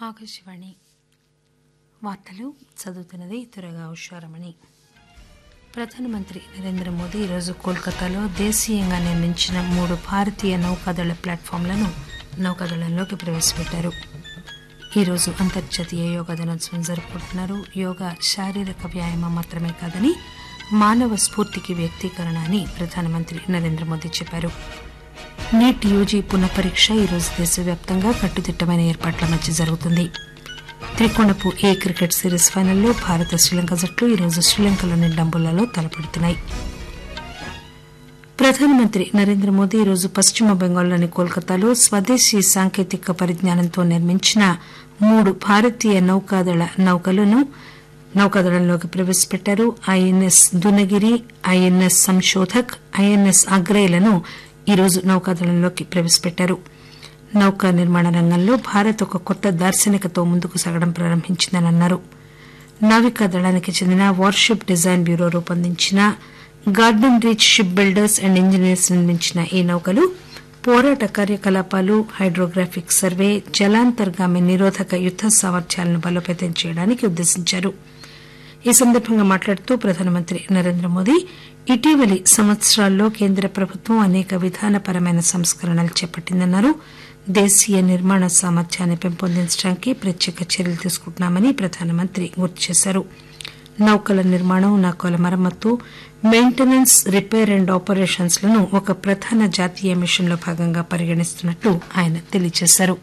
ఆకాశవాణి వార్తలు చదువుతున్నది త్వరగా ఉషారమణి ప్రధానమంత్రి నరేంద్ర మోదీ ఈరోజు కోల్కతాలో దేశీయంగా నిర్మించిన మూడు భారతీయ నౌకాదళ ప్లాట్ఫామ్లను నౌకాదళంలోకి ప్రవేశపెట్టారు ఈరోజు అంతర్జాతీయ యోగా దినోత్సవం జరుపుకుంటున్నారు యోగా శారీరక వ్యాయామం మాత్రమే కాదని మానవ స్ఫూర్తికి వ్యక్తీకరణ అని ప్రధానమంత్రి నరేంద్ర మోదీ చెప్పారు నీట్ యూజీ పునఃపరీక్ష ఈరోజు దేశవ్యాప్తంగా కట్టుదిట్టమైన ఏర్పాట్ల మధ్య జరుగుతుంది త్రికోణపు ఏ క్రికెట్ సిరీస్ ఫైనల్లో భారత శ్రీలంక జట్లు ఈరోజు శ్రీలంకలోని డంబుల్లలో తలపడుతున్నాయి ప్రధానమంత్రి నరేంద్ర మోదీ ఈరోజు పశ్చిమ బెంగాల్లోని కోల్కతాలో స్వదేశీ సాంకేతిక పరిజ్ఞానంతో నిర్మించిన మూడు భారతీయ నౌకాదళ నౌకలను నౌకాదళంలోకి ప్రవేశపెట్టారు INS Dunagiri INS Samshodhak INS అగ్రేలను ఈరోజు నౌకాదళంలోకి ప్రవేశపెట్టారు నౌకా నిర్మాణ రంగంలో భారత్ ఒక కొత్త దార్శనికతో ముందుకు సాగడం ప్రారంభించిందని అన్నారు నావికా దళానికి చెందిన వార్షిప్ డిజైన్ బ్యూరో రూపొందించిన garden reach ship builders and engineers నిర్మించిన ఈ నౌకలు పోరాట కార్యకలాపాలు హైడ్రోగ్రాఫిక్ సర్వే జలాంతర్గామి నిరోధక యుద్ద సామర్థ్యాలను బలోపేతం చేయడానికి ఉద్దేశించారు ఈ సందర్భంగా మాట్లాడుతూ ప్రధానమంత్రి నరేంద్ర మోదీ ఇటీవలి సంవత్సరాల్లో కేంద్ర ప్రభుత్వం అనేక విధానపరమైన సంస్కరణలు చేపట్టిందన్నారు దేశీయ నిర్మాణ సామర్థ్యాన్ని పెంపొందించడానికి ప్రత్యేక చర్యలు తీసుకుంటున్నామని ప్రధానమంత్రి గుర్తు చేశారు నౌకల నిర్మాణం నౌకల మరమ్మతు మెయింటెనెన్స్ రిపేర్ అండ్ ఆపరేషన్స్ లను ఒక ప్రధాన జాతీయ మిషన్లో భాగంగా పరిగణిస్తున్నట్లు ఆయన తెలియజేశారు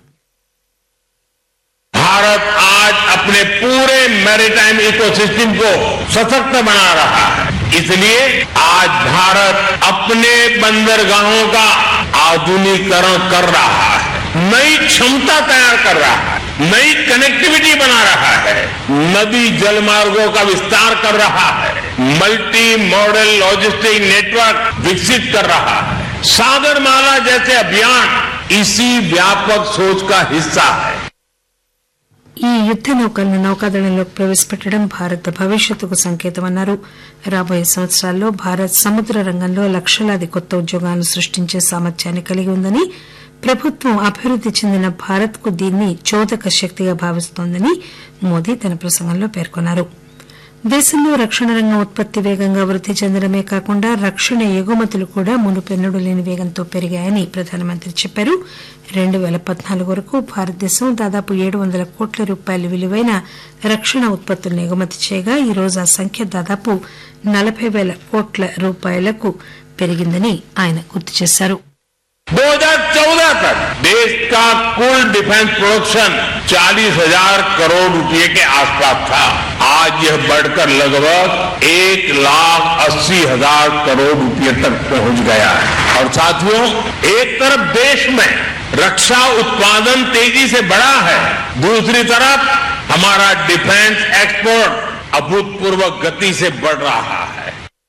भारत आज अपने पूरे मैरीटाइम इकोसिस्टम को सशक्त बना रहा है इसलिए आज भारत अपने बंदरगाहों का आधुनिकीकरण कर रहा है नई क्षमता तैयार कर रहा है नई कनेक्टिविटी बना रहा है नदी जलमार्गों का विस्तार कर रहा है मल्टी मॉडल लॉजिस्टिक नेटवर्क विकसित कर रहा है सागरमाला जैसे अभियान इसी व्यापक सोच का हिस्सा है ఈ యుద్ద నౌకలను నౌకాదళంలోకి ప్రవేశపెట్టడం భారత్ భవిష్యత్తుకు సంకేతమన్నారు రాబోయే సంవత్సరాల్లో భారత్ సముద్ర రంగంలో లక్షలాది కొత్త ఉద్యోగాలను సృష్టించే సామర్థ్యాన్ని కలిగి ఉందని ప్రభుత్వం అభివృద్ది చెందిన భారత్ కు దీన్ని చోదక శక్తిగా భావిస్తోందని మోదీ తన ప్రసంగంలో పేర్కొన్నారు దేశంలో రక్షణ రంగం ఉత్పత్తి వేగంగా వృద్ది చెందడమే కాకుండా రక్షణ ఎగుమతులు కూడా మునుపెన్నడూ లేని వేగంతో పెరిగాయని ప్రధానమంత్రి చెప్పారు రెండు పేల పద్నాలుగు వరకు భారతదేశం దాదాపు ఏడు వందల కోట్ల రూపాయల విలువైన రక్షణ ఉత్పత్తులను ఎగుమతి చేయగా ఈ రోజు ఆ సంఖ్య దాదాపు నలబై పేల కోట్ల రూపాయలకు పెరిగిందని ఆయన గుర్తు చేశారు 2014 तक देश का कुल डिफेंस प्रोडक्शन चालीस हजार करोड़ रुपए के आसपास था आज यह बढ़कर लगभग एक लाख अस्सी हजार करोड़ रुपए तक पहुंच गया है और साथियों एक तरफ देश में रक्षा उत्पादन तेजी से बढ़ा है दूसरी तरफ हमारा डिफेंस एक्सपोर्ट अभूतपूर्व गति से बढ़ रहा है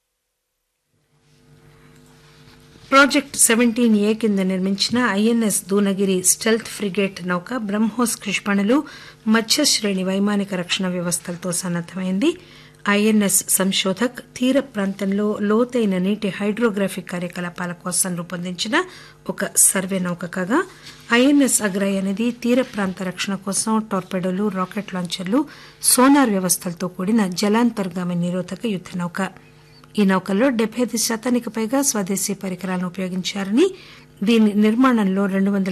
ప్రాజెక్ట్ సెవెంటీన్ ఏ కింద నిర్మించిన ఐఎన్ఎస్ దూనగిరి స్టెల్త్ ఫ్రిగేట్ నౌక బ్రహ్మోస్ క్షిపణులు మధ్య శ్రేణి వైమానిక రక్షణ వ్యవస్థలతో సన్నద్దమైంది ఐఎన్ఎస్ సంశోధక్ తీర ప్రాంతంలో లోతైన నీటి హైడ్రోగ్రాఫిక్ కార్యకలాపాల కోసం రూపొందించిన ఒక సర్వే నౌక కాగా ఐఎన్ఎస్ అగ్రయ్ అనేది తీర ప్రాంత రక్షణ కోసం టార్పెడోలు రాకెట్ లాంచర్లు సోనార్ వ్యవస్థలతో కూడిన జలాంతర్గామి నిరోధక యుద్ద నౌక ఈ నౌకల్లో డెబ్బై ఐదు శాతానికి పైగా స్వదేశీ పరికరాలను ఉపయోగించారని దీని నిర్మాణంలో రెండు వందల